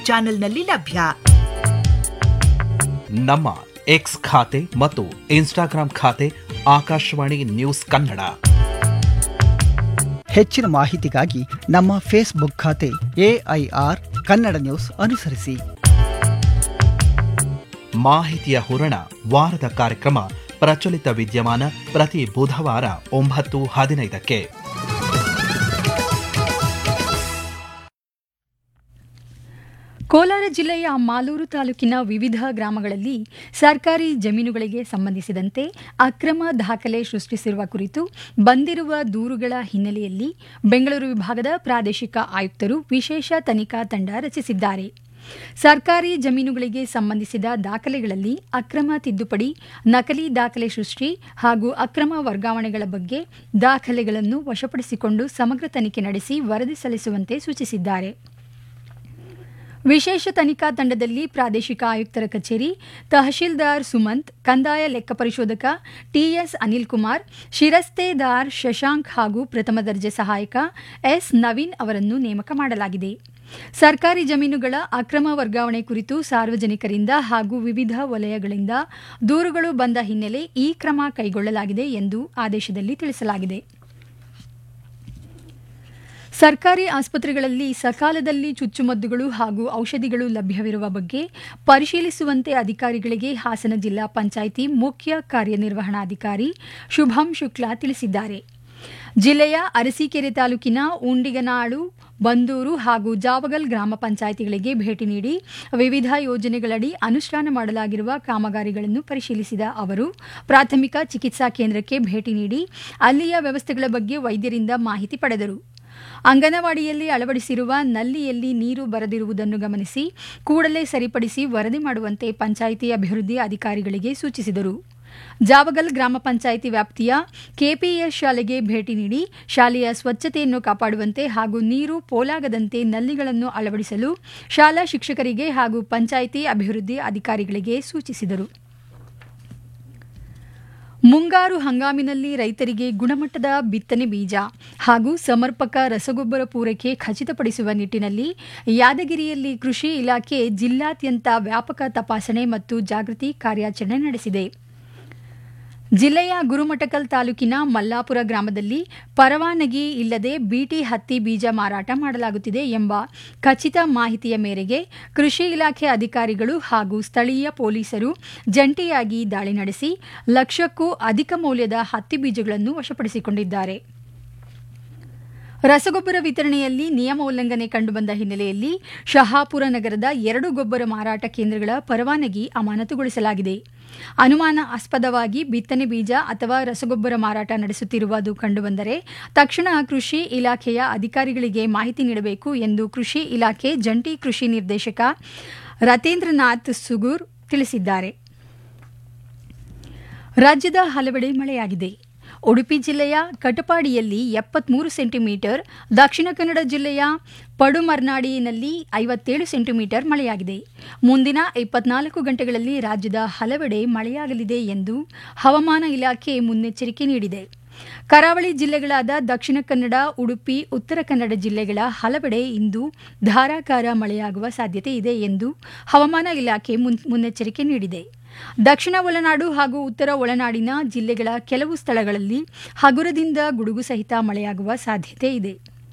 ಚಾನೆಲ್ನಲ್ಲಿ ಲಭ್ಯ ನಮ್ಮ ಎಕ್ಸ್ ಖಾತೆ ಮತ್ತು ಇನ್ಸ್ಟಾಗ್ರಾಂ ಖಾತೆ ಆಕಾಶವಾಣಿ ನ್ಯೂಸ್ ಕನ್ನಡ ಹೆಚ್ಚಿನ ಮಾಹಿತಿಗಾಗಿ ನಮ್ಮ ಫೇಸ್ಬುಕ್ ಖಾತೆ ಎಐಆರ್ ಕನ್ನಡ ನ್ಯೂಸ್ ಅನುಸರಿಸಿ ಮಾಹಿತಿಯ ಹೂರಣ ವಾರದ ಕಾರ್ಯಕ್ರಮ ಪ್ರಚಲಿತ ವಿದ್ಯಮಾನ ಪ್ರತಿ ಬುಧವಾರ ಒಂಬತ್ತು ಹದಿನೈದಕ್ಕೆ ಕೋಲಾರ ಜಿಲ್ಲೆಯ ಮಾಲೂರು ತಾಲೂಕಿನ ವಿವಿಧ ಗ್ರಾಮಗಳಲ್ಲಿ ಸರ್ಕಾರಿ ಜಮೀನುಗಳಿಗೆ ಸಂಬಂಧಿಸಿದಂತೆ ಅಕ್ರಮ ದಾಖಲೆ ಸೃಷ್ಟಿಸಿರುವ ಕುರಿತು ಬಂದಿರುವ ದೂರುಗಳ ಹಿನ್ನೆಲೆಯಲ್ಲಿ ಬೆಂಗಳೂರು ವಿಭಾಗದ ಪ್ರಾದೇಶಿಕ ಆಯುಕ್ತರು ವಿಶೇಷ ತನಿಖಾ ತಂಡ ರಚಿಸಿದ್ದಾರೆ ಸರ್ಕಾರಿ ಜಮೀನುಗಳಿಗೆ ಸಂಬಂಧಿಸಿದ ದಾಖಲೆಗಳಲ್ಲಿ ಅಕ್ರಮ ತಿದ್ದುಪಡಿ ನಕಲಿ ದಾಖಲೆ ಸೃಷ್ಟಿ ಹಾಗೂ ಅಕ್ರಮ ವರ್ಗಾವಣೆಗಳ ಬಗ್ಗೆ ದಾಖಲೆಗಳನ್ನು ವಶಪಡಿಸಿಕೊಂಡು ಸಮಗ್ರ ತನಿಖೆ ನಡೆಸಿ ವರದಿ ಸಲ್ಲಿಸುವಂತೆ ಸೂಚಿಸಿದ್ದಾರೆ ವಿಶೇಷ ತನಿಖಾ ತಂಡದಲ್ಲಿ ಪ್ರಾದೇಶಿಕ ಆಯುಕ್ತರ ಕಚೇರಿ ತಹಶೀಲ್ದಾರ್ ಸುಮಂತ್ ಕಂದಾಯ ಲೆಕ್ಕ ಪರಿಶೋಧಕ ಟಿಎಸ್ ಅನಿಲ್ ಕುಮಾರ್ ಶಿರಸ್ತೇದಾರ್ ಶಶಾಂಕ್ ಹಾಗೂ ಪ್ರಥಮ ದರ್ಜೆ ಸಹಾಯಕ ಎಸ್ ನವೀನ್ ಅವರನ್ನು ನೇಮಕ ಮಾಡಲಾಗಿದೆ ಸರ್ಕಾರಿ ಜಮೀನುಗಳ ಅಕ್ರಮ ವರ್ಗಾವಣೆ ಕುರಿತು ಸಾರ್ವಜನಿಕರಿಂದ ಹಾಗೂ ವಿವಿಧ ವಲಯಗಳಿಂದ ದೂರುಗಳು ಬಂದ ಹಿನ್ನೆಲೆ ಈ ಕ್ರಮ ಕೈಗೊಳ್ಳಲಾಗಿದೆ ಎಂದು ಆದೇಶದಲ್ಲಿ ತಿಳಿಸಲಾಗಿದೆ ಸರ್ಕಾರಿ ಆಸ್ಪತ್ರೆಗಳಲ್ಲಿ ಸಕಾಲದಲ್ಲಿ ಚುಚ್ಚುಮದ್ದುಗಳು ಹಾಗೂ ಔಷಧಿಗಳು ಲಭ್ಯವಿರುವ ಬಗ್ಗೆ ಪರಿಶೀಲಿಸುವಂತೆ ಅಧಿಕಾರಿಗಳಿಗೆ ಹಾಸನ ಜಿಲ್ಲಾ ಪಂಚಾಯಿತಿ ಮುಖ್ಯ ಕಾರ್ಯನಿರ್ವಹಣಾಧಿಕಾರಿ ಶುಭಂ ಶುಕ್ಲಾ ತಿಳಿಸಿದ್ದಾರೆ ಜಿಲ್ಲೆಯ ಅರಸೀಕೆರೆ ತಾಲೂಕಿನ ಉಂಡಿಗನಾಳು ಬಂದೂರು ಹಾಗೂ ಜಾವಗಲ್ ಗ್ರಾಮ ಪಂಚಾಯಿತಿಗಳಿಗೆ ಭೇಟಿ ನೀಡಿ ವಿವಿಧ ಯೋಜನೆಗಳಡಿ ಅನುಷ್ಠಾನ ಮಾಡಲಾಗಿರುವ ಕಾಮಗಾರಿಗಳನ್ನು ಪರಿಶೀಲಿಸಿದ ಅವರು ಪ್ರಾಥಮಿಕ ಚಿಕಿತ್ಸಾ ಕೇಂದ್ರಕ್ಕೆ ಭೇಟಿ ನೀಡಿ ಅಲ್ಲಿಯ ವ್ಯವಸ್ಥೆಗಳ ಬಗ್ಗೆ ವೈದ್ಯರಿಂದ ಮಾಹಿತಿ ಪಡೆದರು ಅಂಗನವಾಡಿಯಲ್ಲಿ ಅಳವಡಿಸಿರುವ ನಲ್ಲಿಯಲ್ಲಿ ನೀರು ಬರದಿರುವುದನ್ನು ಗಮನಿಸಿ ಕೂಡಲೇ ಸರಿಪಡಿಸಿ ವರದಿ ಮಾಡುವಂತೆ ಪಂಚಾಯಿತಿ ಅಭಿವೃದ್ಧಿ ಅಧಿಕಾರಿಗಳಿಗೆ ಸೂಚಿಸಿದರು ಜಾವಗಲ್ ಗ್ರಾಮ ಪಂಚಾಯಿತಿ ವ್ಯಾಪ್ತಿಯ ಕೆಪಿಎಸ್ ಶಾಲೆಗೆ ಭೇಟಿ ನೀಡಿ ಶಾಲೆಯ ಸ್ವಚ್ಛತೆಯನ್ನು ಕಾಪಾಡುವಂತೆ ಹಾಗೂ ನೀರು ಪೋಲಾಗದಂತೆ ನಲ್ಲಿಗಳನ್ನು ಅಳವಡಿಸಲು ಶಾಲಾ ಶಿಕ್ಷಕರಿಗೆ ಹಾಗೂ ಪಂಚಾಯಿತಿ ಅಭಿವೃದ್ಧಿ ಅಧಿಕಾರಿಗಳಿಗೆ ಸೂಚಿಸಿದರು ಮುಂಗಾರು ಹಂಗಾಮಿನಲ್ಲಿ ರೈತರಿಗೆ ಗುಣಮಟ್ಟದ ಬಿತ್ತನೆ ಬೀಜ ಹಾಗೂ ಸಮರ್ಪಕ ರಸಗೊಬ್ಬರ ಪೂರೈಕೆ ಖಚಿತಪಡಿಸುವ ನಿಟ್ಟಿನಲ್ಲಿ ಯಾದಗಿರಿಯಲ್ಲಿ ಕೃಷಿ ಇಲಾಖೆ ಜಿಲ್ಲಾದ್ಯಂತ ವ್ಯಾಪಕ ತಪಾಸಣೆ ಮತ್ತು ಜಾಗೃತಿ ಕಾರ್ಯಾಚರಣೆ ನಡೆಸಿದೆ ಜಿಲ್ಲೆಯ ಗುರುಮಠಕಲ್ ತಾಲೂಕಿನ ಮಲ್ಲಾಪುರ ಗ್ರಾಮದಲ್ಲಿ ಪರವಾನಗಿ ಇಲ್ಲದೆ ಬಿಟಿ ಹತ್ತಿ ಬೀಜ ಮಾರಾಟ ಮಾಡಲಾಗುತ್ತಿದೆ ಎಂಬ ಖಚಿತ ಮಾಹಿತಿಯ ಮೇರೆಗೆ ಕೃಷಿ ಇಲಾಖೆ ಅಧಿಕಾರಿಗಳು ಹಾಗೂ ಸ್ಥಳೀಯ ಪೊಲೀಸರು ಜಂಟಿಯಾಗಿ ದಾಳಿ ನಡೆಸಿ ಲಕ್ಷಕ್ಕೂ ಅಧಿಕ ಮೌಲ್ಯದ ಹತ್ತಿ ಬೀಜಗಳನ್ನು ವಶಪಡಿಸಿಕೊಂಡಿದ್ದಾರೆ ರಸಗೊಬ್ಬರ ವಿತರಣೆಯಲ್ಲಿ ನಿಯಮ ಉಲ್ಲಂಘನೆ ಕಂಡುಬಂದ ಹಿನ್ನೆಲೆಯಲ್ಲಿ ಶಹಾಪುರ ನಗರದ ಎರಡು ಗೊಬ್ಬರ ಮಾರಾಟ ಕೇಂದ್ರಗಳ ಪರವಾನಗಿ ಅಮಾನತುಗೊಳಿಸಲಾಗಿದೆ ಅನುಮಾನಾಸ್ಪದವಾಗಿ ಬಿತ್ತನೆ ಬೀಜ ಅಥವಾ ರಸಗೊಬ್ಬರ ಮಾರಾಟ ನಡೆಸುತ್ತಿರುವುದು ಕಂಡುಬಂದರೆ ತಕ್ಷಣ ಕೃಷಿ ಇಲಾಖೆಯ ಅಧಿಕಾರಿಗಳಿಗೆ ಮಾಹಿತಿ ನೀಡಬೇಕು ಎಂದು ಕೃಷಿ ಇಲಾಖೆ ಜಂಟಿ ಕೃಷಿ ನಿರ್ದೇಶಕ ರತೇಂದ್ರನಾಥ್ ಸುಗೂರ್ ತಿಳಿಸಿದ್ದಾರೆ ರಾಜ್ಯದ ಹಲವೆಡೆ ಮಳೆಯಾಗಿದೆ ಉಡುಪಿ ಜಿಲ್ಲೆಯ ಕಟಪಾಡಿಯಲ್ಲಿ ಎಪ್ಪತ್ಮೂರು ಸೆಂಟಿಮೀಟರ್ ದಕ್ಷಿಣ ಕನ್ನಡ ಜಿಲ್ಲೆಯ ಪಡುಮರ್ನಾಡಿನಲ್ಲಿ ಐವತ್ತೇಳು ಸೆಂಟಿಮೀಟರ್ ಮಳೆಯಾಗಿದೆ ಮುಂದಿನ ಇಪ್ಪತ್ನಾಲ್ಕು ಗಂಟೆಗಳಲ್ಲಿ ರಾಜ್ಯದ ಹಲವೆಡೆ ಮಳೆಯಾಗಲಿದೆ ಎಂದು ಹವಾಮಾನ ಇಲಾಖೆ ಮುನ್ನೆಚ್ಚರಿಕೆ ನೀಡಿದೆ ಕರಾವಳಿ ಜಿಲ್ಲೆಗಳಾದ ದಕ್ಷಿಣ ಕನ್ನಡ ಉಡುಪಿ ಉತ್ತರ ಕನ್ನಡ ಜಿಲ್ಲೆಗಳ ಹಲವೆಡೆ ಇಂದು ಧಾರಾಕಾರ ಮಳೆಯಾಗುವ ಸಾಧ್ಯತೆ ಇದೆ ಎಂದು ಹವಾಮಾನ ಇಲಾಖೆ ಮುನ್ನೆಚ್ಚರಿಕೆ ನೀಡಿದೆ ದಕ್ಷಿಣ ಒಳನಾಡು ಹಾಗೂ ಉತ್ತರ ಒಳನಾಡಿನ ಜಿಲ್ಲೆಗಳ ಕೆಲವು ಸ್ಥಳಗಳಲ್ಲಿ ಹಗುರದಿಂದ ಗುಡುಗು ಸಹಿತ ಮಳೆಯಾಗುವ ಸಾಧ್ಯತೆ ಇದೆ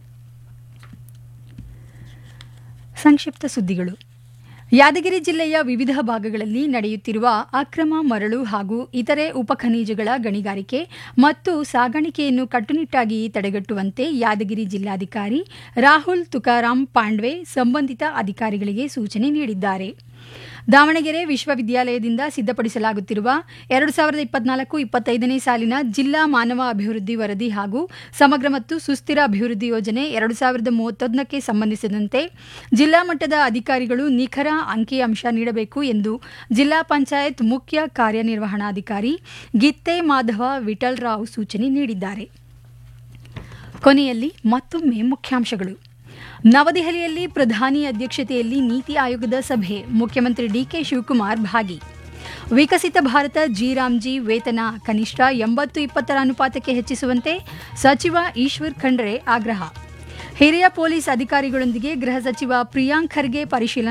ಸಂಕ್ಷಿಪ್ತ ಸುದ್ದಿಗಳು ಯಾದಗಿರಿ ಜಿಲ್ಲೆಯ ವಿವಿಧ ಭಾಗಗಳಲ್ಲಿ ನಡೆಯುತ್ತಿರುವ ಅಕ್ರಮ ಮರಳು ಹಾಗೂ ಇತರೆ ಉಪಖನಿಜಗಳ ಗಣಿಗಾರಿಕೆ ಮತ್ತು ಸಾಗಾಣಿಕೆಯನ್ನು ಕಟ್ಟುನಿಟ್ಟಾಗಿ ತಡೆಗಟ್ಟುವಂತೆ ಯಾದಗಿರಿ ಜಿಲ್ಲಾಧಿಕಾರಿ ರಾಹುಲ್ ತುಕಾರಾಂ ಪಾಂಡ್ವೆ ಸಂಬಂಧಿತ ಅಧಿಕಾರಿಗಳಿಗೆ ಸೂಚನೆ ನೀಡಿದ್ದಾರೆ ದಾವಣಗೆರೆ ವಿಶ್ವವಿದ್ಯಾಲಯದಿಂದ ಸಿದ್ಧಪಡಿಸಲಾಗುತ್ತಿರುವ ಎರಡು ಸಾವಿರದ ಇಪ್ಪತ್ನಾಲ್ಕು ಇಪ್ಪತ್ತೈದನೇ ಸಾಲಿನ ಜಿಲ್ಲಾ ಮಾನವ ಅಭಿವೃದ್ಧಿ ವರದಿ ಹಾಗೂ ಸಮಗ್ರ ಮತ್ತು ಸುಸ್ಥಿರ ಅಭಿವೃದ್ಧಿ ಯೋಜನೆ ಎರಡು ಸಾವಿರದ ಮೂವತ್ತೊಂದಕ್ಕೆ ಸಂಬಂಧಿಸಿದಂತೆ ಜಿಲ್ಲಾ ಮಟ್ಟದ ಅಧಿಕಾರಿಗಳು ನಿಖರ ಅಂಕಿಅಂಶ ನೀಡಬೇಕು ಎಂದು ಜಿಲ್ಲಾ ಪಂಚಾಯತ್ ಮುಖ್ಯ ಕಾರ್ಯನಿರ್ವಹಣಾಧಿಕಾರಿ ಗಿತ್ತೆ ಮಾಧವ ವಿಠಲ್ ರಾವ್ ಸೂಚನೆ ನೀಡಿದ್ದಾರೆ ಕೊನೆಯಲ್ಲಿ ಮತ್ತೊಮ್ಮೆ ಮುಖ್ಯಾಂಶಗಳು ನವದೆಹಲಿಯಲ್ಲಿ ಪ್ರಧಾನಿ ಅಧ್ಯಕ್ಷತೆಯಲ್ಲಿ ನೀತಿ ಆಯೋಗದ ಸಭೆ ಮುಖ್ಯಮಂತ್ರಿ ಡಿಕೆ ಶಿವಕುಮಾರ್ ಭಾಗಿ ವಿಕಸಿತ ಭಾರತ ಜಿರಾಮ್ಜಿ ವೇತನ ಕನಿಷ್ಠ ಎಂಬತ್ತು ಇಪ್ಪತ್ತರ ಅನುಪಾತಕ್ಕೆ ಹೆಚ್ಚಿಸುವಂತೆ ಸಚಿವ ಈಶ್ವರ್ ಖಂಡ್ರೆ ಆಗ್ರಹ ಹಿರಿಯ ಪೊಲೀಸ್ ಅಧಿಕಾರಿಗಳೊಂದಿಗೆ ಗೃಹ ಸಚಿವ ಪ್ರಿಯಾಂಕ್ ಖರ್ಗೆ ಪರಿಶೀಲನೆ